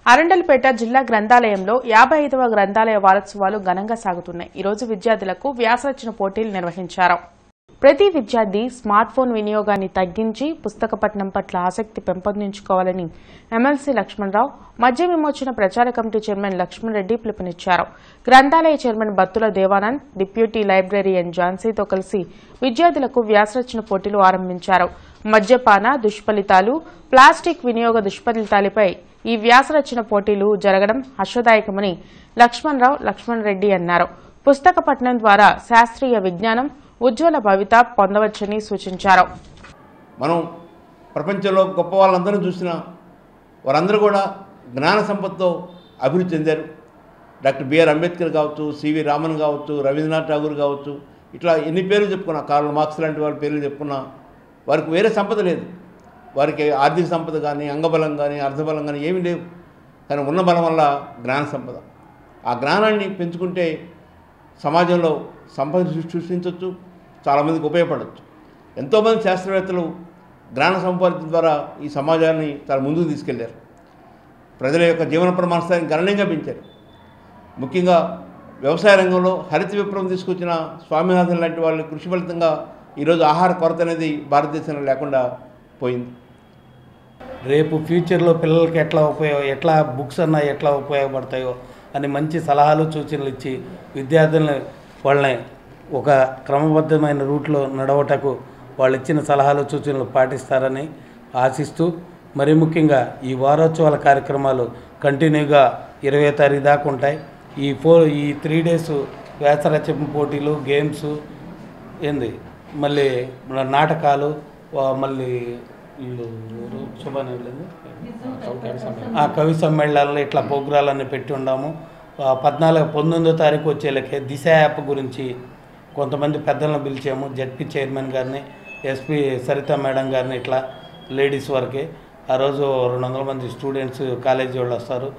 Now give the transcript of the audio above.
అరండల్పేట జిల్లా గ్రంథాలయంలో యాభై ఐదవ గ్రంథాలయ వారోత్సవాలు ఘనంగా సాగుతున్నాయి ఈ రోజు విద్యార్థులకు వ్యాసరచన పోటీలు నిర్వహించారు ప్రతి విద్యార్థి స్మార్ట్ ఫోన్ వినియోగాన్ని తగ్గించి పుస్తక పఠనం పట్ల ఆసక్తి పెంపొందించుకోవాలని ఎమ్మెల్సీ లక్ష్మణరావు మద్య విమోచన ప్రచార కమిటీ చైర్మన్ లక్ష్మణ్ రెడ్డి పిలుపునిచ్చారు గ్రంథాలయ chairman Battula Devanand deputy librarian ఝాన్సీతో కలిసి విద్యార్థులకు వ్యాసరచన పోటీలు ఆరంభించారు మద్యపాన దుష్ఫలితాలు ప్లాస్టిక్ వినియోగ దుష్ఫలితాలపై ఈ వ్యాసరచన పోటీలు జరగడం హర్షదాయకమని లక్ష్మణరావు లక్ష్మణ్ రెడ్డి అన్నారు పుస్తక పఠనం ద్వారా శాస్త్రీయ విజ్ఞానం ఉజ్వల భవిత పొందవచ్చని సూచించారు మనం ప్రపంచంలో గొప్ప వాళ్ళందరూ చూసిన వారందరూ కూడా జ్ఞాన సంపదతో అభివృద్ధి చెందారు డాక్టర్ బిఆర్ అంబేద్కర్ కావచ్చు సివి రామన్ కావచ్చు రవీంద్రనాథ్ ఠాగూర్ కావచ్చు ఇట్లా ఎన్ని పేర్లు చెప్పుకున్నా కార్ల్ మార్క్స్ లాంటి వాళ్ళ పేర్లు చెప్పుకున్నా వారికి వేరే సంపద లేదు వారికి ఆర్థిక సంపద కానీ అంగబలం కానీ అర్ధబలం కానీ ఏమీ లేవు కానీ ఉన్న బలం వల్ల జ్ఞాన సంపద ఆ జ్ఞానాన్ని పెంచుకుంటే సమాజంలో సంపద సృ- సృష్టించవచ్చు చాలామందికి ఉపయోగపడవచ్చు ఎంతోమంది శాస్త్రవేత్తలు జ్ఞాన సంపాదన ద్వారా ఈ సమాజాన్ని చాలా ముందుకు తీసుకెళ్లారు ప్రజల యొక్క జీవన ప్రమాణ స్థాయిని గణనీయంగా పెంచారు ముఖ్యంగా వ్యవసాయ రంగంలో హరిత విప్లవం తీసుకొచ్చిన స్వామినాథన్ లాంటి వాళ్ళ కృషి ఫలితంగా ఈరోజు ఆహార కొరత అనేది భారతదేశంలో లేకుండా పోయింది రేపు ఫ్యూచర్లో పిల్లలకి ఎట్లా ఉపయోగ ఎట్లా బుక్స్ అన్నా ఎట్లా ఉపయోగపడతాయో అని మంచి సలహాలు సూచనలు ఇచ్చి విద్యార్థులని వాళ్ళని ఒక క్రమబద్ధమైన రూట్లో నడవటకు వాళ్ళు ఇచ్చిన సలహాలు సూచనలు పాటిస్తారని ఆశిస్తూ మరి ముఖ్యంగా ఈ వారోత్సవాల కార్యక్రమాలు కంటిన్యూగా ఇరవై తారీఖు దాకా ఉంటాయి ఈ ఫోర్ ఈ త్రీ డేస్ వ్యాసరచన పోటీలు గేమ్స్ ఏంది మళ్ళీ మన నాటకాలు వా- మళ్ళీ వీళ్ళు ఎవరు? శుభాని వీళ్ళేంది? ఆ కవి సమ్మేళనాలు ఇట్లా ప్రోగ్రాలన్నీ పెట్టి ఉన్నాము ఆ పద్నాలుగు పంతొమ్మిదో తారీఖు వచ్చేలకే దిశ యాప్ గురించి కొంతమంది పెద్దలను పిలిచాము జడ్పీ చైర్మన్ గారిని ఎస్పీ సరిత మేడం గారిని ఇట్లా లేడీస్ వరకే ఆ రోజు రెండు వందల మంది స్టూడెంట్స్ కాలేజీ వాళ్ళు వస్తారు